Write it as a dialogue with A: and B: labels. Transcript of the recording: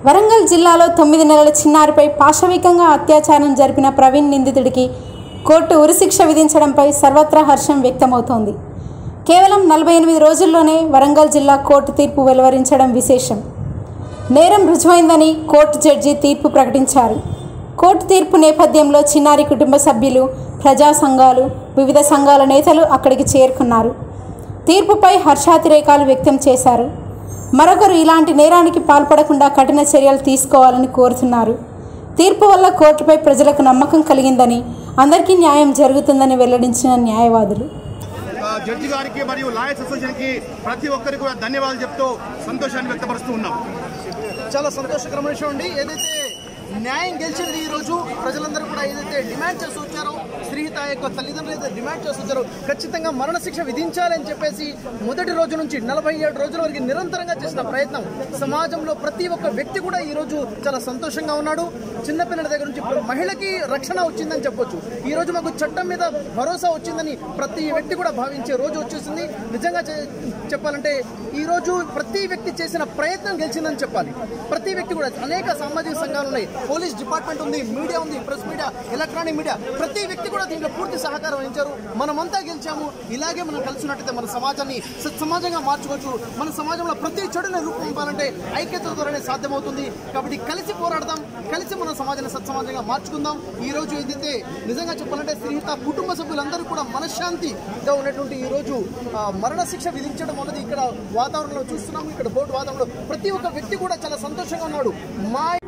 A: వరంగల్ జిల్లాలో తొమ్మిది నెలల చిన్నారిపై పాశవికంగా అత్యాచారం జరిపిన ప్రవీణ్ నిందితుడికి కోర్టు ఉరిశిక్ష విధించడంపై సర్వత్రా హర్షం వ్యక్తమవుతోంది కేవలం నలభై ఎనిమిది రోజుల్లోనే వరంగల్ జిల్లా కోర్టు తీర్పు వెలువరించడం విశేషం నేరం రుజువైందని కోర్టు జడ్జి తీర్పు ప్రకటించారు కోర్టు తీర్పు నేపథ్యంలో చిన్నారి కుటుంబ సభ్యులు ప్రజా సంఘాలు వివిధ సంఘాల నేతలు అక్కడికి చేరుకున్నారు తీర్పుపై హర్షాతిరేకాలు వ్యక్తం చేశారు మరొకరు ఇలాంటి నేరానికి పాల్పడకుండా కఠిన చర్యలు తీసుకోవాలని కోరుతున్నారు తీర్పు వల్ల కోర్టుపై ప్రజలకు నమ్మకం కలిగిందని అందరికీ న్యాయం జరుగుతుందని వెల్లడించిన న్యాయవాదులు
B: ఆ, జడ్జి గారికి మరియు లాయర్స్ అసోసియేషన్ కి ప్రతి ఒక్కరికి కూడా ధన్యవాదాలు చెప్తూ సంతోషాన్ని వ్యక్తపరుస్తూ ఉన్నాం
C: చాలా సంతోషకరమైన విషయం అండి ఏదైతే న్యాయం గెలిచింది ఈ రోజు ప్రజలందరూ కూడా ఏదైతే డిమాండ్ చేస్తూ వచ్చారో శ్రీహిత యొక్క తల్లిదండ్రులు అయితే డిమాండ్ చేస్తూ వచ్చారో ఖచ్చితంగా మరణశిక్ష విధించాలని చెప్పేసి మొదటి రోజు నుంచి నలభై ఏడు రోజుల వరకు నిరంతరంగా చేసిన ప్రయత్నం సమాజంలో ప్రతి ఒక్క వ్యక్తి కూడా ఈ రోజు చాలా సంతోషంగా ఉన్నాడు చిన్నపిల్లల దగ్గర నుంచి ఇప్పుడు మహిళకి రక్షణ వచ్చిందని చెప్పొచ్చు ఈ రోజు మాకు చట్టం మీద భరోసా వచ్చిందని ప్రతి వ్యక్తి కూడా భావించే రోజు వచ్చేసింది నిజంగా చె- చెప్పాలంటే ఈ రోజు ప్రతి వ్యక్తి చేసిన ప్రయత్నం గెలిచిందని చెప్పాలి ప్రతి వ్యక్తి కూడా అనేక సామాజిక సంఘాలు ఉన్నాయి పోలీస్ డిపార్ట్మెంట్ ఉంది మీడియా ఉంది ప్రెస్ మీడియా ఎలక్ట్రానిక్ మీడియా ప్రతి వ్యక్తి కూడా దీంట్లో పూర్తి సహకారం వహించారు మనమంతా గెలిచాము ఇలాగే మనం కలిసినట్టయితే మన సమాజాన్ని సమాజంగా మార్చుకోవచ్చు మన సమాజంలో ప్రతి చెడుని రూపొందాలంటే ఐక్యత ద్వారానే సాధ్యమవుతుంది కాబట్టి కలిసి పోరాడదాం కలిసి మన సమాజాన్ని సత్సమాజంగా మార్చుకుందాం ఈ రోజు ఏదైతే నిజంగా చెప్పాలంటే శ్రీహిత కుటుంబ సభ్యులందరూ కూడా మనశ్శాంతిగా ఉన్నటువంటి ఈ రోజు ఆ, మరణ శిక్ష విధించడం అన్నది ఇక్కడ వాతావరణంలో చూస్తున్నాం ఇక్కడ బోర్డు వాతావరణంలో ప్రతి ఒక్క వ్యక్తి కూడా చాలా సంతోషంగా ఉన్నాడు మా